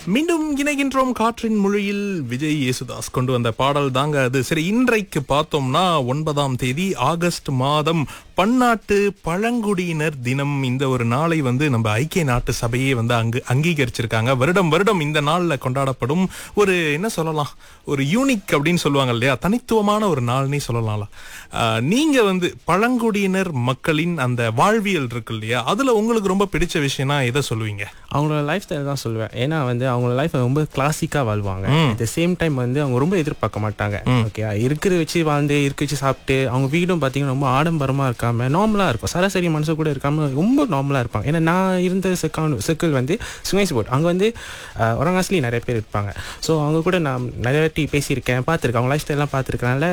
மீண்டும் இணைகின்றோம் காற்றின் மொழியில் விஜய் யேசுதாஸ் கொண்டு வந்த பாடல் தாங்க அது சரி இன்றைக்கு பார்த்தோம்னா ஒன்பதாம் தேதி ஆகஸ்ட் மாதம் பன்னாட்டு பழங்குடியினர் தினம் இந்த ஒரு நாளை வந்து நம்ம ஐக்கிய நாட்டு சபையே வந்து அங்கு அங்கீகரிச்சிருக்காங்க வருடம் வருடம் இந்த நாள்ல கொண்டாடப்படும் ஒரு என்ன சொல்லலாம் ஒரு யூனிக் அப்படின்னு சொல்லுவாங்க இல்லையா தனித்துவமான ஒரு நாள்னே சொல்லலாம்ல ஆஹ், நீங்க வந்து பழங்குடியினர் மக்களின் அந்த வாழ்வியல் இருக்கு இல்லையா அதுல உங்களுக்கு ரொம்ப பிடிச்ச விஷயம்னா எதை சொல்லுவீங்க அவங்களோட லைஃப் ஸ்டைல் தான் சொல்லுவேன் ஏன்னா வந்து அவங்களோட லைஃப் ரொம்ப கிளாசிக்காக வாழ்வாங்க அட் த சேம் டைம் வந்து அவங்க ரொம்ப எதிர்பார்க்க மாட்டாங்க ஓகே இருக்கிற வச்சு வாழ்ந்து இருக்க வச்சு சாப்பிட்டு அவங்க வீடும் பார்த்தீங்கன்னா ரொம்ப ஆடம்பரமாக இருக்காம நார்மலாக இருக்கும் சராசரி மனசு கூட இருக்காம ரொம்ப நார்மலாக இருப்பாங்க ஏன்னா நான் இருந்த செக்கான் சர்க்கிள் வந்து சுமைஸ் போட் அங்கே வந்து ஒரங்காஸ்லி நிறைய பேர் இருப்பாங்க ஸோ அவங்க கூட நான் நிறைய வாட்டி பேசியிருக்கேன் பார்த்துருக்கேன் அவங்க லைஃப் ஸ்டைல்லாம் பார்த்துருக்கனால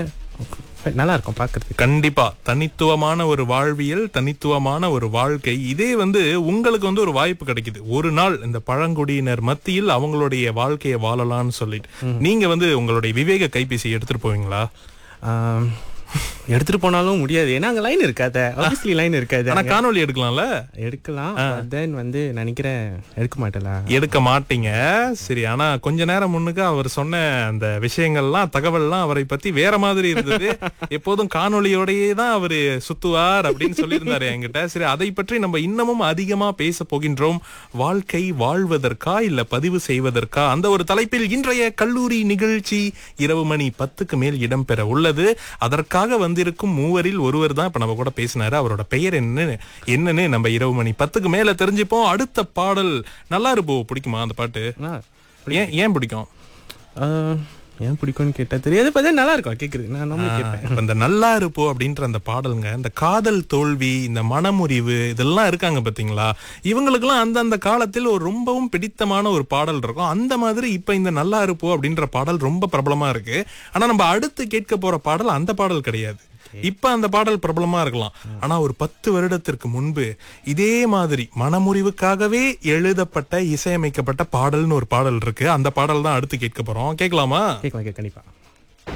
நல்லா இருக்கும் பார்க்கறதுக்கு கண்டிப்பா தனித்துவமான ஒரு வாழ்வியல் தனித்துவமான ஒரு வாழ்க்கை இதே வந்து உங்களுக்கு வந்து ஒரு வாய்ப்பு கிடைக்குது ஒரு நாள் இந்த பழங்குடியினர் மத்தியில் அவங்களுடைய வாழ்க்கையை வாழலாம்னு சொல்லிட்டு நீங்க வந்து உங்களுடைய விவேக கைபேசி எடுத்துட்டு போவீங்களா ஆம், எடுத்துட்டு போனாலும் முடியாது ஏன்னா அங்கே லைன் இருக்காத ஆப்வியஸ்லி லைன் இருக்காது ஆனா காணொளி எடுக்கலாம்ல எடுக்கலாம் தென் வந்து நினைக்கிறேன் எடுக்க மாட்டேல எடுக்க மாட்டீங்க சரி ஆனா கொஞ்ச நேரம் முன்னுக்கு அவர் சொன்ன அந்த விஷயங்கள்லாம் தகவல்லாம் அவரை பத்தி வேற மாதிரி இருந்தது எப்போதும் காணொளியோடயே தான் அவரு சுத்துவார் அப்படின்னு சொல்லியிருந்தாரு என்கிட்ட சரி அதை பற்றி நம்ம இன்னமும் அதிகமா பேச போகின்றோம் வாழ்க்கை வாழ்வதற்கா இல்ல பதிவு செய்வதற்கா அந்த ஒரு தலைப்பில் இன்றைய கல்லூரி நிகழ்ச்சி இரவு மணி பத்துக்கு மேல் இடம்பெற உள்ளது அதற்காக வந்திருக்கும் மூவரில் ஒருவர் தான் இப்ப நம்ம கூட பேசினாரு அவரோட பெயர் என்ன என்னன்னு நம்ம இரவு மணி பத்துக்கு மேல தெரிஞ்சுப்போம் அடுத்த பாடல் நல்லா இருப்போ பிடிக்குமா அந்த பாட்டு ஆ, ஏன் ஏன் பிடிக்கும் ஆ, ஏன் பிடிக்கும்னு கேட்டா தெரியாது பார்த்தா நல்லா இருக்கும் கேட்குறது நான் நம்மளும் கேட்பேன் இப்ப இந்த நல்லா இருப்போ அப்படின்ற அந்த பாடலுங்க இந்த காதல் தோல்வி இந்த மனமுறிவு இதெல்லாம் இருக்காங்க பாத்தீங்களா இவங்களுக்கெல்லாம் அந்தந்த காலத்தில் ஒரு ரொம்பவும் பிடித்தமான ஒரு பாடல் இருக்கும் அந்த மாதிரி இப்ப இந்த நல்லா இருப்போ அப்படின்ற பாடல் ரொம்ப பிரபலமா இருக்கு ஆனா நம்ம அடுத்து கேட்க போற பாடல் அந்த பாடல் கிடையாது இப்ப அந்த பாடல் பிரபலமா இருக்கலாம் ஆனா ஒரு பத்து வருடத்திற்கு முன்பு இதே மாதிரி மனமுறிவுக்காகவே எழுதப்பட்ட இசையமைக்கப்பட்ட பாடல்னு ஒரு பாடல் இருக்கு அந்த பாடல் தான் அடுத்து கேட்க போறோம் கேட்கலாமா கேட்கலாம் கேட்க கண்டிப்பா